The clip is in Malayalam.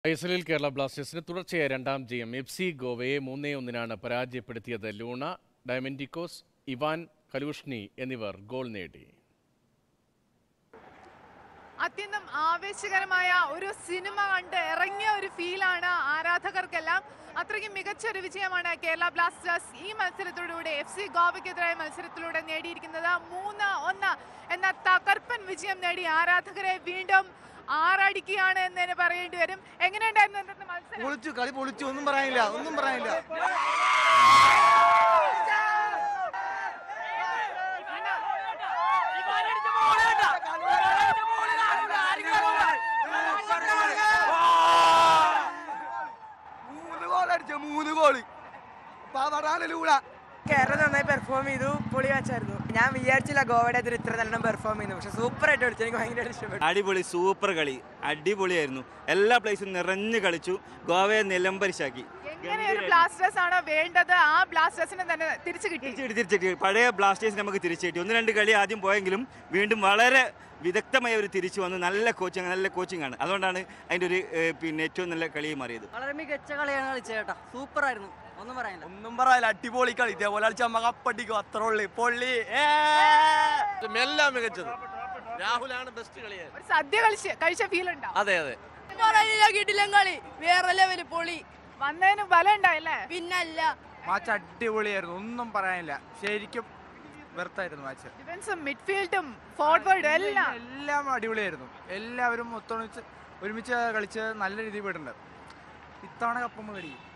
ഐ എസ് എല്ലിൽ കേരള ബ്ലാസ്റ്റേഴ്സിന് തുടർച്ചയായ രണ്ടാം ജയം എഫ് സി ഗോവയെ മൂന്നേ ഒന്നിനാണ് പരാജയപ്പെടുത്തിയത് ലൂണ ഡയമൻഡിക്കോസ് ഇവാൻ കലൂഷ്നി എന്നിവർ ഗോൾ നേടി അത്യന്തം ആവേശകരമായ ഒരു സിനിമ കണ്ട് ഇറങ്ങിയ ഒരു ഫീലാണ് ആരാധകർക്കെല്ലാം അത്രയ്ക്കും മികച്ച ഒരു വിജയമാണ് കേരള ബ്ലാസ്റ്റേഴ്സ് ഈ മത്സരത്തിലൂടെ എഫ് സി ഗോവയ്ക്കെതിരായ മത്സരത്തിലൂടെ നേടിയിരിക്കുന്നത് മൂന്ന് ഒന്ന് എന്ന തകർപ്പൻ വിജയം നേടി ആരാധകരെ വീണ്ടും ആറടിക്കുകയാണ് എന്ന് തന്നെ പറയേണ്ടി വരും എങ്ങനെയുണ്ടായിരുന്നു ഇന്നത്തെ മത്സരം പൊളിച്ചു കളി പൊളിച്ചു ഒന്നും പറയാനില്ല ഒന്നും പറയാനില്ല മൂന്ന് ഗോൾ അടിച്ച മൂന്ന് ഗോള് പാവടാനൂടെ കേരളം നന്നായി പെർഫോം ചെയ്തു പൊളി മാച്ചായിരുന്നു ഞാൻ വിചാരിച്ചില്ല ഗോവയുടെ എതിരെ ഇത്ര നല്ല പെർഫോം ചെയ്യുന്നു പക്ഷെ സൂപ്പർ ആയിട്ട് കളിച്ചു എനിക്ക് ഭയങ്കരമായിട്ട് ഇഷ്ടപ്പെട്ടു അടിപൊളി സൂപ്പർ കളി അടിപൊളിയായിരുന്നു എല്ലാ പ്ലേസും നിറഞ്ഞു കളിച്ചു ഗോവയെ നിലംപരിശാക്കി എങ്ങനെ ഒരു ബ്ലാസ്റ്റേഴ്സ് ആണ് വേണ്ടത് ആ ബ്ലാസ്റ്റേഴ്സിനെ തന്നെ തിരിച്ചു കിട്ടി തിരിച്ചിട്ട് തിരിച്ചിട്ട് പഴയ ബ്ലാസ്റ്റേഴ്സ് നമുക്ക് തിരിച്ചു കിട്ടി ഒന്ന് രണ്ട് കളി ആദ്യം പോയെങ്കിലും വീണ്ടും വളരെ വിദഗ്ധമായ ഒരു തിരിച്ചു വന്നു നല്ല കോച്ചിങ് നല്ല കോച്ചിങ് ആണ് അതുകൊണ്ടാണ് അതിൻ്റെ ഒരു ഏഹ്, പിന്നെ ഏറ്റവും നല്ല കളി മാറിയത് വളരെ മികച്ച കളിയാണ് കളിച്ചത് കേട്ടോ സൂപ്പർ ആയിരുന്നു ഒന്നും പറയാനില്ല ഒന്നും പറയാനില്ല അടിപൊളി കളി ഇതേപോലെ കളിച്ച നമ്മ കപ്പടിക്കും അത്ര ഉള്ളു പൊള്ളി ഏ എല്ലാം മികച്ചത് രാഹുലാണ് ബെസ്റ്റ് കളിയായത് ഒരു സദ്യ കളിച്ച് കഴിച്ച ഫീൽ ഉണ്ടാവും അതെ അതെ കിട്ടില്ല കളി വേറെ ലെവല് പൊളി വന്നതിന് ബലം ഉണ്ടായില്ലേ പിന്നല്ല മാച്ച് അടിപൊളിയായിരുന്നു ഒന്നും പറയാനില്ല ശരിക്കും വെറുത്തായിരുന്നു മാച്ച് ഡിഫൻസും മിഡ്ഫീൽഡും ഫോർവേഡും എല്ലാം എല്ലാം അടിപൊളിയായിരുന്നു എല്ലാവരും ഒത്തൊണിച്ച് ഒരുമിച്ച് കളിച്ച് നല്ല രീതിയിൽ പോയിട്ടുണ്ട് ഇത്തവണ കപ്പം കടി